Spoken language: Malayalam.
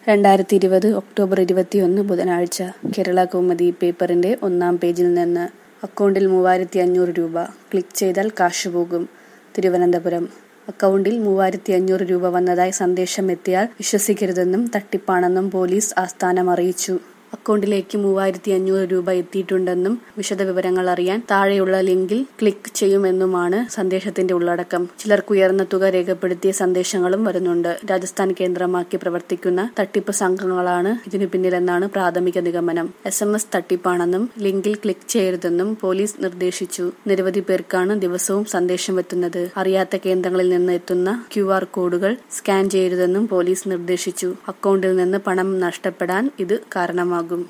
രണ്ടായിരത്തി ഇരുപത് ഒക്ടോബർ ഇരുപത്തിയൊന്ന് ബുധനാഴ്ച കേരള കൗമുദി പേപ്പറിന്റെ ഒന്നാം പേജിൽ നിന്ന് അക്കൗണ്ടിൽ മൂവായിരത്തി അഞ്ഞൂറ് രൂപ ക്ലിക്ക് ചെയ്താൽ കാശ് പോകും തിരുവനന്തപുരം അക്കൗണ്ടിൽ മൂവായിരത്തി അഞ്ഞൂറ് രൂപ വന്നതായി സന്ദേശം എത്തിയാൽ വിശ്വസിക്കരുതെന്നും തട്ടിപ്പാണെന്നും പോലീസ് ആസ്ഥാനം അറിയിച്ചു അക്കൗണ്ടിലേക്ക് മൂവായിരത്തി അഞ്ഞൂറ് രൂപ എത്തിയിട്ടുണ്ടെന്നും വിശദവിവരങ്ങൾ അറിയാൻ താഴെയുള്ള ലിങ്കിൽ ക്ലിക്ക് ചെയ്യുമെന്നുമാണ് സന്ദേശത്തിന്റെ ഉള്ളടക്കം ചിലർക്ക് ഉയർന്ന തുക രേഖപ്പെടുത്തിയ സന്ദേശങ്ങളും വരുന്നുണ്ട് രാജസ്ഥാൻ കേന്ദ്രമാക്കി പ്രവർത്തിക്കുന്ന തട്ടിപ്പ് സംഘങ്ങളാണ് ഇതിനു പിന്നിലെന്നാണ് പ്രാഥമിക നിഗമനം എസ് എം എസ് തട്ടിപ്പാണെന്നും ലിങ്കിൽ ക്ലിക്ക് ചെയ്യരുതെന്നും പോലീസ് നിർദ്ദേശിച്ചു നിരവധി പേർക്കാണ് ദിവസവും സന്ദേശം എത്തുന്നത് അറിയാത്ത കേന്ദ്രങ്ങളിൽ നിന്ന് എത്തുന്ന ക്യു ആർ കോഡുകൾ സ്കാൻ ചെയ്യരുതെന്നും പോലീസ് നിർദ്ദേശിച്ചു അക്കൗണ്ടിൽ നിന്ന് പണം നഷ്ടപ്പെടാൻ ഇത് കാരണമാകും